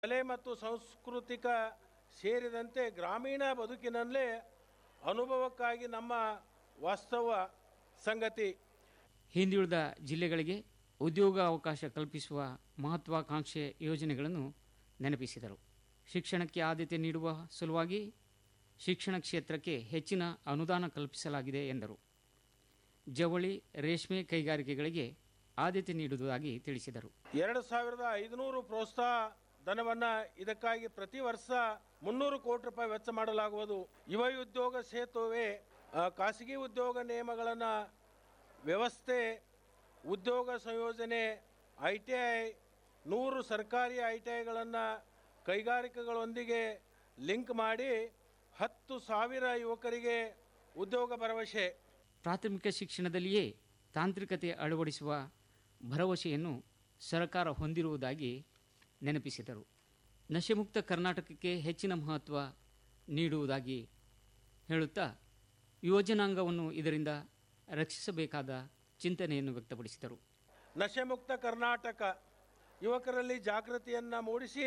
ಕಲೆ ಮತ್ತು ಸಾಂಸ್ಕೃತಿಕ ಸೇರಿದಂತೆ ಗ್ರಾಮೀಣ ಬದುಕಿನಲ್ಲೇ ಅನುಭವಕ್ಕಾಗಿ ನಮ್ಮ ವಾಸ್ತವ ಸಂಗತಿ ಹಿಂದುಳಿದ ಜಿಲ್ಲೆಗಳಿಗೆ ಉದ್ಯೋಗ ಅವಕಾಶ ಕಲ್ಪಿಸುವ ಮಹತ್ವಾಕಾಂಕ್ಷೆ ಯೋಜನೆಗಳನ್ನು ನೆನಪಿಸಿದರು ಶಿಕ್ಷಣಕ್ಕೆ ಆದ್ಯತೆ ನೀಡುವ ಸಲುವಾಗಿ ಶಿಕ್ಷಣ ಕ್ಷೇತ್ರಕ್ಕೆ ಹೆಚ್ಚಿನ ಅನುದಾನ ಕಲ್ಪಿಸಲಾಗಿದೆ ಎಂದರು ಜವಳಿ ರೇಷ್ಮೆ ಕೈಗಾರಿಕೆಗಳಿಗೆ ಆದ್ಯತೆ ನೀಡುವುದಾಗಿ ತಿಳಿಸಿದರು ಎರಡು ಸಾವಿರದ ಐದುನೂರು ಪ್ರೋತ್ಸಾಹ ಧನವನ್ನು ಇದಕ್ಕಾಗಿ ಪ್ರತಿ ವರ್ಷ ಮುನ್ನೂರು ಕೋಟಿ ರೂಪಾಯಿ ವೆಚ್ಚ ಮಾಡಲಾಗುವುದು ಯುವ ಉದ್ಯೋಗ ಸೇತುವೆ ಆ, ಖಾಸಗಿ ಉದ್ಯೋಗ ನಿಯಮಗಳನ್ನು ವ್ಯವಸ್ಥೆ ಉದ್ಯೋಗ ಸಂಯೋಜನೆ ಐ ಟಿ ಐ ನೂರು ಸರ್ಕಾರಿ ಐ ಟಿ ಐಗಳನ್ನು ಕೈಗಾರಿಕೆಗಳೊಂದಿಗೆ ಲಿಂಕ್ ಮಾಡಿ ಹತ್ತು ಸಾವಿರ ಯುವಕರಿಗೆ ಉದ್ಯೋಗ ಭರವಸೆ ಪ್ರಾಥಮಿಕ ಶಿಕ್ಷಣದಲ್ಲಿಯೇ ತಾಂತ್ರಿಕತೆ ಅಳವಡಿಸುವ ಭರವಸೆಯನ್ನು ಸರ್ಕಾರ ಹೊಂದಿರುವುದಾಗಿ ನೆನಪಿಸಿದರು ನಶೆಮುಕ್ತ ಕರ್ನಾಟಕಕ್ಕೆ ಹೆಚ್ಚಿನ ಮಹತ್ವ ನೀಡುವುದಾಗಿ ಹೇಳುತ್ತಾ ಯೋಜನಾಂಗವನ್ನು ಇದರಿಂದ ರಕ್ಷಿಸಬೇಕಾದ ಚಿಂತನೆಯನ್ನು ವ್ಯಕ್ತಪಡಿಸಿದರು ನಶೆಮುಕ್ತ ಕರ್ನಾಟಕ ಯುವಕರಲ್ಲಿ ಜಾಗೃತಿಯನ್ನು ಮೂಡಿಸಿ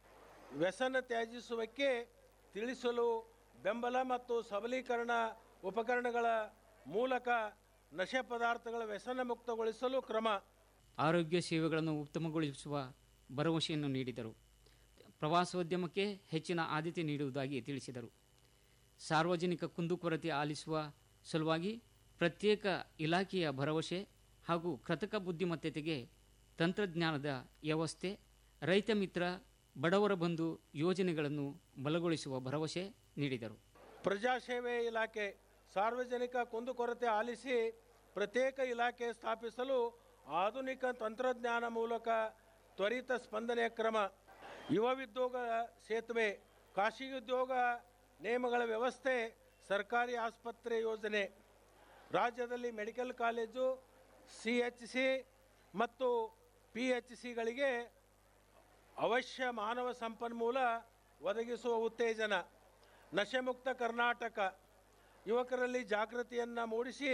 ವ್ಯಸನ ತ್ಯಜಿಸುವಕ್ಕೆ ತಿಳಿಸಲು ಬೆಂಬಲ ಮತ್ತು ಸಬಲೀಕರಣ ಉಪಕರಣಗಳ ಮೂಲಕ ನಶೆ ಪದಾರ್ಥಗಳ ವ್ಯಸನ ಮುಕ್ತಗೊಳಿಸಲು ಕ್ರಮ ಆರೋಗ್ಯ ಸೇವೆಗಳನ್ನು ಉತ್ತಮಗೊಳಿಸುವ ಭರವಸೆಯನ್ನು ನೀಡಿದರು ಪ್ರವಾಸೋದ್ಯಮಕ್ಕೆ ಹೆಚ್ಚಿನ ಆದ್ಯತೆ ನೀಡುವುದಾಗಿ ತಿಳಿಸಿದರು ಸಾರ್ವಜನಿಕ ಕುಂದುಕೊರತೆ ಆಲಿಸುವ ಸಲುವಾಗಿ ಪ್ರತ್ಯೇಕ ಇಲಾಖೆಯ ಭರವಸೆ ಹಾಗೂ ಕೃತಕ ಬುದ್ಧಿಮತ್ತೆಗೆ ತಂತ್ರಜ್ಞಾನದ ವ್ಯವಸ್ಥೆ ರೈತ ಮಿತ್ರ ಬಡವರ ಬಂಧು ಯೋಜನೆಗಳನ್ನು ಬಲಗೊಳಿಸುವ ಭರವಸೆ ನೀಡಿದರು ಪ್ರಜಾಸೇವೆ ಇಲಾಖೆ ಸಾರ್ವಜನಿಕ ಕುಂದುಕೊರತೆ ಆಲಿಸಿ ಪ್ರತ್ಯೇಕ ಇಲಾಖೆ ಸ್ಥಾಪಿಸಲು ಆಧುನಿಕ ತಂತ್ರಜ್ಞಾನ ಮೂಲಕ ತ್ವರಿತ ಸ್ಪಂದನೆಯ ಕ್ರಮ ಯುವ ಉದ್ಯೋಗ ಸೇತುವೆ ಖಾಸಗಿ ಉದ್ಯೋಗ ನೇಮಗಳ ವ್ಯವಸ್ಥೆ ಸರ್ಕಾರಿ ಆಸ್ಪತ್ರೆ ಯೋಜನೆ ರಾಜ್ಯದಲ್ಲಿ medical college C H C ಮತ್ತು ಪಿ ಎಚ್ ಸಿಗಳಿಗೆ ಅವಶ್ಯ ಮಾನವ ಸಂಪನ್ಮೂಲ ಒದಗಿಸುವ ಉತ್ತೇಜನ ನಶೆಮುಕ್ತ ಕರ್ನಾಟಕ ಯುವಕರಲ್ಲಿ ಜಾಗೃತಿಯನ್ನು ಮೂಡಿಸಿ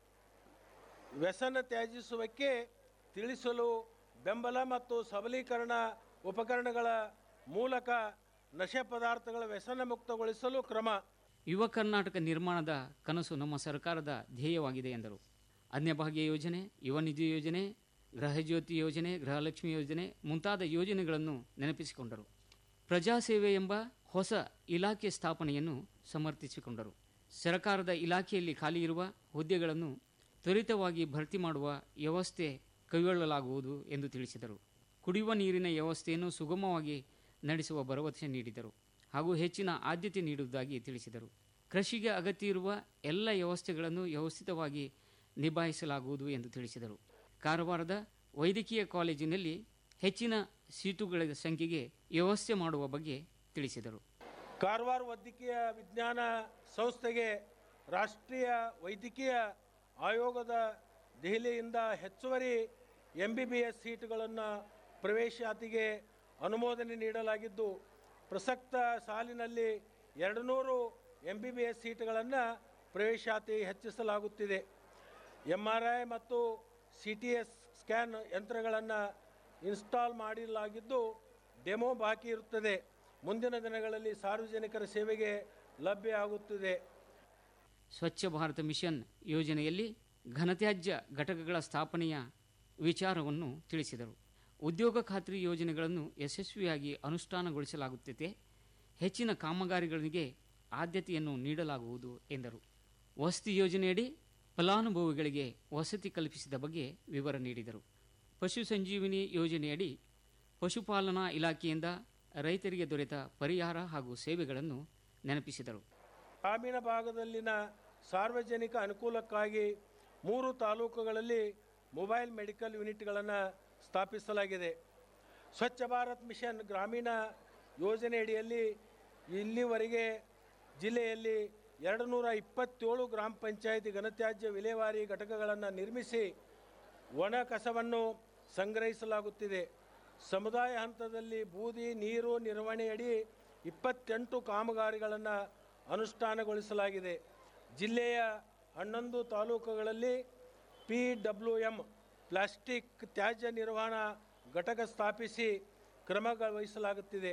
ವ್ಯಸನ ತ್ಯಜಿಸುವಕ್ಕೆ ತಿಳಿಸಲು ಬೆಂಬಲ ಮತ್ತು ಸಬಲೀಕರಣ ಉಪಕರಣಗಳ ಮೂಲಕ ನಶೆ ಪದಾರ್ಥಗಳ ವ್ಯಸನ ಮುಕ್ತಗೊಳಿಸಲು ಕ್ರಮ ಯುವ ಕರ್ನಾಟಕ ನಿರ್ಮಾಣದ ಕನಸು ನಮ್ಮ ಸರ್ಕಾರದ ಧ್ಯೇಯವಾಗಿದೆ ಎಂದರು ಅನ್ಯಭಾಗ್ಯ ಯೋಜನೆ ಯುವ ನಿಧಿ ಯೋಜನೆ ಗೃಹಜ್ಯೋತಿ ಯೋಜನೆ ಗೃಹಲಕ್ಷ್ಮಿ ಯೋಜನೆ ಮುಂತಾದ ಯೋಜನೆಗಳನ್ನು ನೆನಪಿಸಿಕೊಂಡರು ಪ್ರಜಾಸೇವೆ ಎಂಬ ಹೊಸ ಇಲಾಖೆ ಸ್ಥಾಪನೆಯನ್ನು ಸಮರ್ಥಿಸಿಕೊಂಡರು ಸರ್ಕಾರದ ಇಲಾಖೆಯಲ್ಲಿ ಖಾಲಿ ಇರುವ ಹುದ್ದೆಗಳನ್ನು ತ್ವರಿತವಾಗಿ ಭರ್ತಿ ಮಾಡುವ ವ್ಯವಸ್ಥೆ ಕೈಗೊಳ್ಳಲಾಗುವುದು ಎಂದು ತಿಳಿಸಿದರು ಕುಡಿಯುವ ನೀರಿನ ವ್ಯವಸ್ಥೆಯನ್ನು ಸುಗಮವಾಗಿ ನಡೆಸುವ ಭರವಸೆ ನೀಡಿದರು ಹಾಗೂ ಹೆಚ್ಚಿನ ಆದ್ಯತೆ ನೀಡುವುದಾಗಿ ತಿಳಿಸಿದರು ಕೃಷಿಗೆ ಅಗತ್ಯ ಇರುವ ಎಲ್ಲ ವ್ಯವಸ್ಥೆಗಳನ್ನು ವ್ಯವಸ್ಥಿತವಾಗಿ ನಿಭಾಯಿಸಲಾಗುವುದು ಎಂದು ತಿಳಿಸಿದರು ಕಾರವಾರದ ವೈದ್ಯಕೀಯ ಕಾಲೇಜಿನಲ್ಲಿ ಹೆಚ್ಚಿನ ಸೀಟುಗಳ ಸಂಖ್ಯೆಗೆ ವ್ಯವಸ್ಥೆ ಮಾಡುವ ಬಗ್ಗೆ ತಿಳಿಸಿದರು ಕಾರವಾರ ವೈದ್ಯಕೀಯ ವಿಜ್ಞಾನ ಸಂಸ್ಥೆಗೆ ರಾಷ್ಟ್ರೀಯ ವೈದ್ಯಕೀಯ ಆಯೋಗದ ದೆಹಲಿಯಿಂದ ಹೆಚ್ಚುವರಿ ಎಂ ಬಿ ಬಿ ಎಸ್ ಸೀಟುಗಳನ್ನು ಪ್ರವೇಶಾತಿಗೆ ಅನುಮೋದನೆ ನೀಡಲಾಗಿದ್ದು ಪ್ರಸಕ್ತ ಸಾಲಿನಲ್ಲಿ ಎರಡು ನೂರು ಎಂ ಬಿ ಬಿ ಎಸ್ ಸೀಟುಗಳನ್ನು ಪ್ರವೇಶಾತಿ ಹೆಚ್ಚಿಸಲಾಗುತ್ತಿದೆ ಎಮ್ ಆರ್ ಐ ಮತ್ತು ಸಿ ಟಿ ಎಸ್ ಸ್ಕ್ಯಾನ್ ಯಂತ್ರಗಳನ್ನು ಇನ್ಸ್ಟಾಲ್ ಮಾಡಲಾಗಿದ್ದು ಡೆಮೋ ಬಾಕಿ ಇರುತ್ತದೆ ಮುಂದಿನ ದಿನಗಳಲ್ಲಿ ಸಾರ್ವಜನಿಕರ ಸೇವೆಗೆ ಲಭ್ಯ ಆಗುತ್ತಿದೆ ಸ್ವಚ್ಛ ಭಾರತ ಮಿಷನ್ ಯೋಜನೆಯಲ್ಲಿ ಘನತ್ಯಾಜ್ಯ ಘಟಕಗಳ ಸ್ಥಾಪನೆಯ ವಿಚಾರವನ್ನು ತಿಳಿಸಿದರು ಉದ್ಯೋಗ ಖಾತ್ರಿ ಯೋಜನೆಗಳನ್ನು ಯಶಸ್ವಿಯಾಗಿ ಅನುಷ್ಠಾನಗೊಳಿಸಲಾಗುತ್ತಿದೆ ಹೆಚ್ಚಿನ ಕಾಮಗಾರಿಗಳಿಗೆ ಆದ್ಯತೆಯನ್ನು ನೀಡಲಾಗುವುದು ಎಂದರು ವಸತಿ ಯೋಜನೆಯಡಿ ಫಲಾನುಭವಿಗಳಿಗೆ ವಸತಿ ಕಲ್ಪಿಸಿದ ಬಗ್ಗೆ ವಿವರ ನೀಡಿದರು ಪಶು ಸಂಜೀವಿನಿ ಯೋಜನೆಯಡಿ ಪಶುಪಾಲನಾ ಇಲಾಖೆಯಿಂದ ರೈತರಿಗೆ ದೊರೆತ ಪರಿಹಾರ ಹಾಗೂ ಸೇವೆಗಳನ್ನು ನೆನಪಿಸಿದರು ಗ್ರಾಮೀಣ ಭಾಗದಲ್ಲಿನ ಸಾರ್ವಜನಿಕ ಅನುಕೂಲಕ್ಕಾಗಿ ಮೂರು ತಾಲೂಕುಗಳಲ್ಲಿ ಮೊಬೈಲ್ ಮೆಡಿಕಲ್ ಯೂನಿಟ್ಗಳನ್ನು ಸ್ಥಾಪಿಸಲಾಗಿದೆ ಸ್ವಚ್ಛ ಭಾರತ್ ಮಿಷನ್ ಗ್ರಾಮೀಣ ಯೋಜನೆಯಡಿಯಲ್ಲಿ ಇಲ್ಲಿವರೆಗೆ ಜಿಲ್ಲೆಯಲ್ಲಿ ಎರಡು ನೂರ ಇಪ್ಪತ್ತೇಳು ಗ್ರಾಮ ಪಂಚಾಯತಿ ಘನತ್ಯಾಜ್ಯ ವಿಲೇವಾರಿ ಘಟಕಗಳನ್ನು ನಿರ್ಮಿಸಿ ಒಣ ಕಸವನ್ನು ಸಂಗ್ರಹಿಸಲಾಗುತ್ತಿದೆ ಸಮುದಾಯ ಹಂತದಲ್ಲಿ ಬೂದಿ ನೀರು ನಿರ್ವಹಣೆಯಡಿ ಇಪ್ಪತ್ತೆಂಟು ಕಾಮಗಾರಿಗಳನ್ನು ಅನುಷ್ಠಾನಗೊಳಿಸಲಾಗಿದೆ ಜಿಲ್ಲೆಯ ಹನ್ನೊಂದು ತಾಲೂಕುಗಳಲ್ಲಿ ಪಿ ಡಬ್ಲ್ಯೂ ಎಂ ಪ್ಲಾಸ್ಟಿಕ್ ತ್ಯಾಜ್ಯ ನಿರ್ವಹಣಾ ಘಟಕ ಸ್ಥಾಪಿಸಿ ಕ್ರಮಗಳು ವಹಿಸಲಾಗುತ್ತಿದೆ